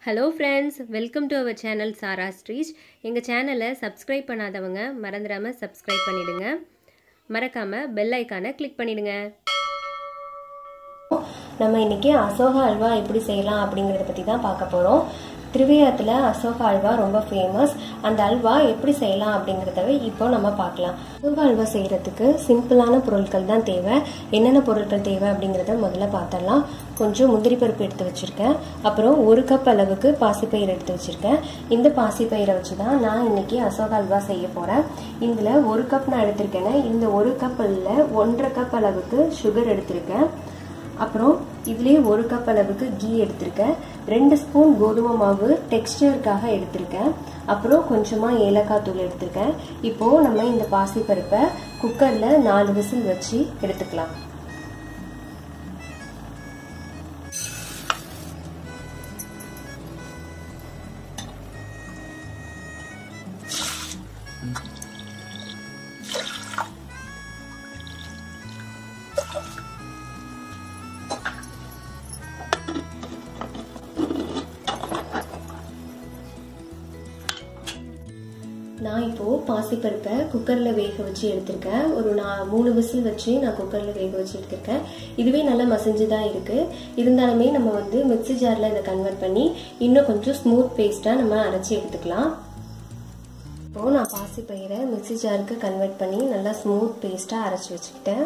hello friends welcome to our channel Sara Street எங்கள் சேனலை subscribe பண்ணாதவங்க மறந்துடாமல் சப்ஸ்கிரைப் பண்ணிடுங்க மறக்காமல் பெல் ஐக்கானை கிளிக் பண்ணிடுங்க நம்ம இன்னைக்கு அசோகா அல்வா எப்படி செய்யலாம் அப்படிங்கிறத பற்றி தான் பார்க்க போகிறோம் திருவையாத்தில் அசோகா அல்வா ரொம்ப ஃபேமஸ் அந்த அல்வா எப்படி செய்யலாம் அப்படிங்கிறத இப்போ நம்ம பார்க்கலாம் அசோகா அல்வா செய்கிறதுக்கு சிம்பிளான பொருட்கள் தான் தேவை என்னென்ன பொருட்கள் தேவை அப்படிங்கிறத முதல்ல பார்த்துடலாம் கொஞ்சம் முந்திரி பருப்பு எடுத்து வச்சுருக்கேன் அப்புறம் ஒரு கப் அளவுக்கு பாசிப்பயிர் எடுத்து வச்சுருக்கேன் இந்த பாசிப்பயிரை வச்சு தான் நான் இன்னைக்கு அசோகா அல்வா செய்ய போகிறேன் இதில் ஒரு கப் நான் எடுத்திருக்கேன்னா இந்த ஒரு கப் இல்லை ஒன்றரை கப் அளவுக்கு சுகர் எடுத்திருக்கேன் அப்புறம் இதுலேயே ஒரு கப் அளவுக்கு கீ எடுத்திருக்கேன் ரெண்டு ஸ்பூன் கோதுமை மாவு டெக்ஸ்டருக்காக எடுத்திருக்கேன் அப்புறம் கொஞ்சமாக ஏலக்காய் தூள் எடுத்திருக்கேன் இப்போது நம்ம இந்த பாசிப்பருப்பை குக்கரில் நாலு விசில் வச்சு எடுத்துக்கலாம் நான் இப்போது பாசிப்பருப்பை குக்கரில் வேக வச்சு எடுத்திருக்கேன் ஒரு நான் மூணு விசில் வச்சு நான் குக்கரில் வேக வச்சு எடுத்திருக்கேன் இதுவே நல்லா மசிஞ்சு தான் இருக்குது இருந்தாலுமே நம்ம வந்து மிக்சி ஜாரில் இதை கன்வெர்ட் பண்ணி இன்னும் கொஞ்சம் ஸ்மூத் பேஸ்ட்டாக நம்ம அரைச்சி எடுத்துக்கலாம் இப்போது நான் பாசிப்பயிரை மிக்சி ஜாருக்கு கன்வெர்ட் பண்ணி நல்லா ஸ்மூத் பேஸ்ட்டாக அரைச்சி வச்சுக்கிட்டேன்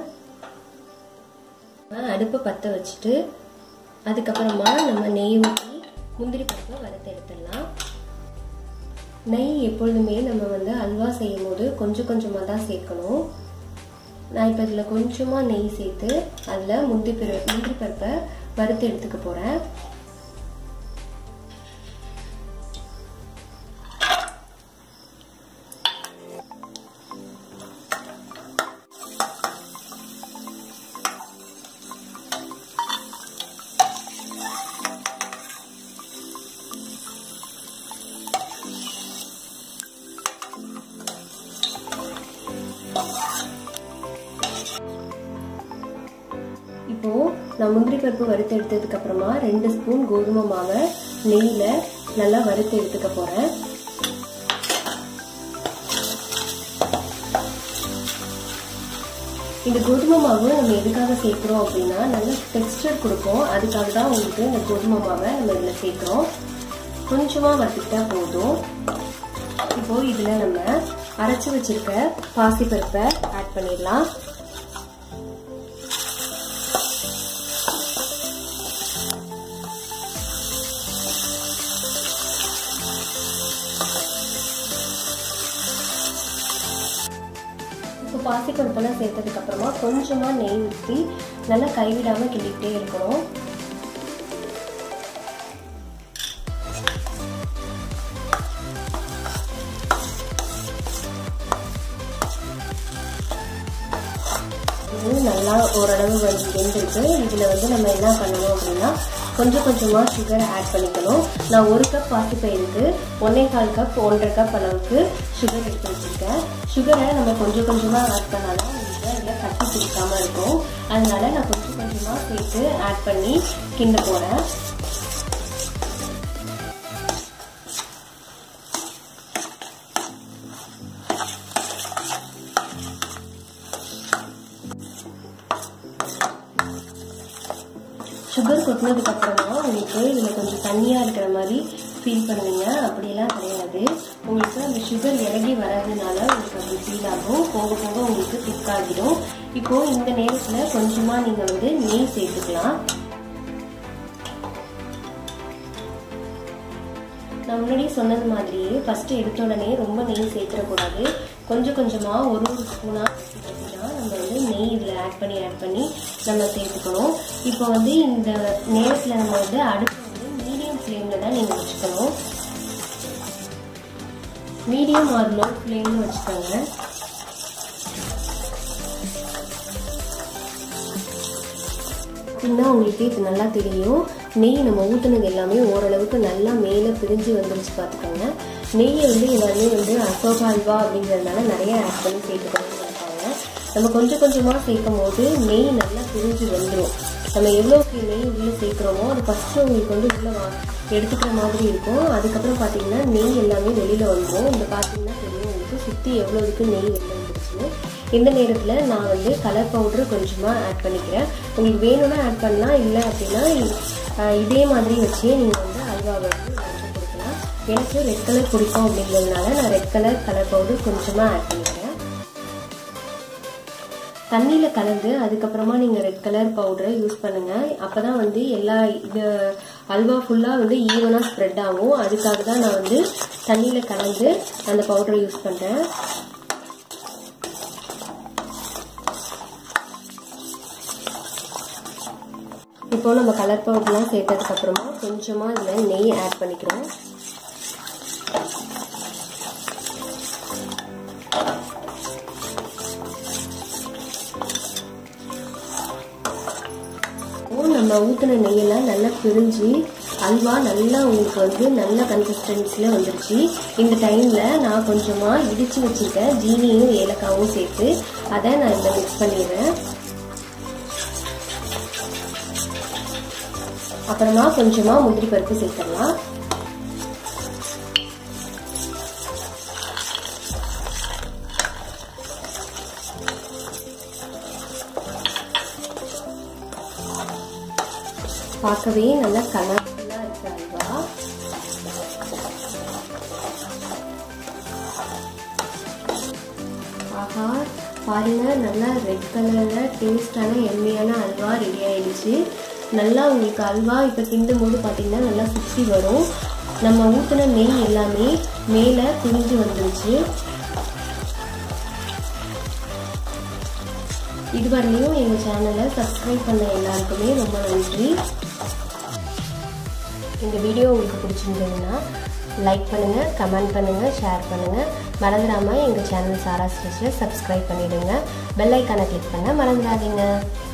அடுப்பை பற்ற வச்சுட்டு அதுக்கப்புறமா நம்ம நெய் ஊற்றி முந்திரி பருப்பை வறுத்து எடுத்துடலாம் நெய் எப்பொழுதுமே நம்ம வந்து அல்வா செய்யும் போது கொஞ்சம் கொஞ்சமாக தான் சேர்க்கணும் நான் இப்போ இதில் கொஞ்சமாக நெய் சேர்த்து அதில் முந்திரி பரு முந்திரி பருப்பை வறுத்து எடுத்துக்க போகிறேன் இப்போ நான் முந்திரி பருப்பு வறுத்து எடுத்ததுக்கு அப்புறமா ரெண்டு ஸ்பூன் கோதுமை மாவை நெய்யில நல்லா வறுத்து எடுத்துக்க போறேன் இந்த கோதுமை மாவு நம்ம எதுக்காக சேர்க்கிறோம் அப்படின்னா நல்ல டெக்ஸ்டர் கொடுக்கும் அதுக்காக தான் உங்களுக்கு இந்த கோதுமை மாவை நம்ம இதில் சேர்க்கிறோம் கொஞ்சமாக வறுத்துக்கிட்டா போதும் இப்போ இதில் நம்ம அரைச்சி வச்சிருக்க பாசிப்பருப்பை ஆட் பண்ணிடலாம் இப்போ பாசிப்பருப்பெல்லாம் சேர்த்ததுக்கு அப்புறமா கொஞ்சமாக நெய் ஊற்றி நல்லா கைவிடாமல் கிண்டிக்கிட்டே இருக்கணும் இது நல்லா ஓரளவு வந்து வெந்திருக்கு இதில் வந்து நம்ம என்ன பண்ணணும் அப்படின்னா கொஞ்சம் கொஞ்சமாக சுகர் ஆட் பண்ணிக்கணும் நான் ஒரு கப் பாசிப்பயிருக்கு ஒன்றே கால் கப் ஒன்றரை கப் அளவுக்கு சுகர் எடுத்து வச்சுருக்கேன் சுகரை நம்ம கொஞ்சம் கொஞ்சமாக ஆட் பண்ணாலும் உங்களுக்கு அதில் கட்டி பிடிக்காம இருக்கும் அதனால நான் கொஞ்சம் கொஞ்சமாக சேர்த்து ஆட் பண்ணி கிண்ட போகிறேன் சுகர் கொட்டினதுக்கு அப்புறமா உங்களுக்கு இதில் கொஞ்சம் தண்ணியாக இருக்கிற மாதிரி ஃபீல் பண்ணுவீங்க அப்படியெல்லாம் கிடையாது உங்களுக்கு அந்த சுகர் இறங்கி வராதனால உங்களுக்கு அப்படி ஃபீல் ஆகும் போக போக உங்களுக்கு திக்காகிடும் இப்போ இந்த நேரத்தில் கொஞ்சமாக நீங்கள் வந்து நெய் சேர்த்துக்கலாம் நான் முன்னாடி சொன்னது மாதிரியே ஃபஸ்ட்டு எடுத்த உடனே ரொம்ப நெய் சேர்த்துடக்கூடாது கொஞ்சம் கொஞ்சமாக ஒரு ஒரு ஸ்பூனாக தான் நம்ம வந்து நெய் இதில் ஆட் பண்ணி ஆட் பண்ணி நம்ம சேர்த்துக்கணும் இப்போ வந்து இந்த நேரத்தில் நம்ம வந்து அடுப்பு வந்து மீடியம் ஃப்ளேமில் தான் நீங்கள் வச்சுக்கணும் மீடியம் ஆர் லோ ஃப்ளேம்னு வச்சுக்கோங்க அப்படின்னா உங்களுக்கு இது நல்லா தெரியும் நெய் நம்ம ஊற்றுனது எல்லாமே ஓரளவுக்கு நல்லா மேலே பிரிஞ்சு வந்துருச்சு பார்த்துக்கோங்க நெய்யை வந்து எல்லாருமே வந்து அசோகா அல்வா அப்படிங்கிறதுனால நிறைய ஆட் பண்ணி சேர்த்துக்கணும்னு நினைப்பாங்க நம்ம கொஞ்சம் கொஞ்சமாக சேர்க்கும் போது நெய் நல்லா பிரிஞ்சு வந்துடும் நம்ம எவ்வளோக்கு நெய் உள்ளே சேர்க்குறோமோ அது ஃபஸ்ட்டு உங்களுக்கு வந்து உள்ளே வா எடுத்துக்கிற மாதிரி இருக்கும் அதுக்கப்புறம் பார்த்தீங்கன்னா நெய் எல்லாமே வெளியில் வந்துடும் இந்த பார்த்தீங்கன்னா தெரியும் உங்களுக்கு சுற்றி எவ்வளோ இருக்கு நெய் வெளில வந்துருச்சுன்னு இந்த நேரத்தில் நான் வந்து கலர் பவுட்ரு கொஞ்சமாக ஆட் பண்ணிக்கிறேன் உங்களுக்கு வேணும்னா ஆட் பண்ணலாம் இல்லை அப்படின்னா அஹ், இதே மாதிரி வச்சு நீங்கள் வந்து அல்வா வந்து வச்சு கொடுக்கலாம் எனக்கு ரெட் கலர் பிடிக்கும் அப்படிங்கிறதுனால நான் ரெட் கலர் கலர் பவுடர் கொஞ்சமாக ஆட் பண்ணிக்கிறேன் தண்ணியில் கலந்து அதுக்கப்புறமா நீங்கள் ரெட் கலர் பவுடரை யூஸ் பண்ணுங்கள் அப்போ தான் வந்து எல்லா இது அல்வா ஃபுல்லாக வந்து ஈவனாக ஸ்ப்ரெட் ஆகும் அதுக்காக தான் நான் வந்து தண்ணியில் கலந்து அந்த பவுடரை யூஸ் பண்ணுறேன் இப்போ நம்ம கலர் பவுடர்லாம் சேர்த்ததுக்கு அப்புறமா கொஞ்சமாக இதில் நெய் ஆட் பண்ணிக்கிறோம் இப்போ நம்ம ஊற்றின நெய்யெல்லாம் நல்லா பிரிஞ்சு அல்வா நல்லா உங்களுக்கு வந்து நல்ல கன்சிஸ்டன்சியில் வந்துருச்சு இந்த டைமில் நான் கொஞ்சமாக இடித்து வச்சுருக்கேன் ஜீனியும் ஏலக்காவும் சேர்த்து அதை நான் இதில் மிக்ஸ் பண்ணிடுறேன் அப்புறமா கொஞ்சமாக முந்திரி பருப்பு சேர்த்துடலாம் பார்க்கவே நல்லா கலர்ஃபுல்லாக இருக்கு அல்வா ஆஹா பாருங்க நல்லா ரெட் கலரில் டேஸ்டான எம்மியான அல்வா ரெடி ஆயிடுச்சு நல்லா உங்களுக்கு அல்வா இப்போ கிண்டும் போது பார்த்தீங்கன்னா நல்லா சுற்றி வரும் நம்ம ஊற்றின நெய் எல்லாமே மேலே பிரிஞ்சு வந்துருச்சு இதுவரையும் எங்கள் சேனலை சப்ஸ்கிரைப் பண்ண எல்லாருக்குமே ரொம்ப நன்றி இந்த வீடியோ உங்களுக்கு பிடிச்சிருந்ததுன்னா லைக் பண்ணுங்கள் கமெண்ட் பண்ணுங்கள் ஷேர் பண்ணுங்கள் மறந்துடாமல் எங்கள் சேனல் சாரா ஸ்டிச்சில் சப்ஸ்கிரைப் பண்ணிவிடுங்க பெல் ஐக்கானை கிளிக் பண்ண மறந்துடாதீங்க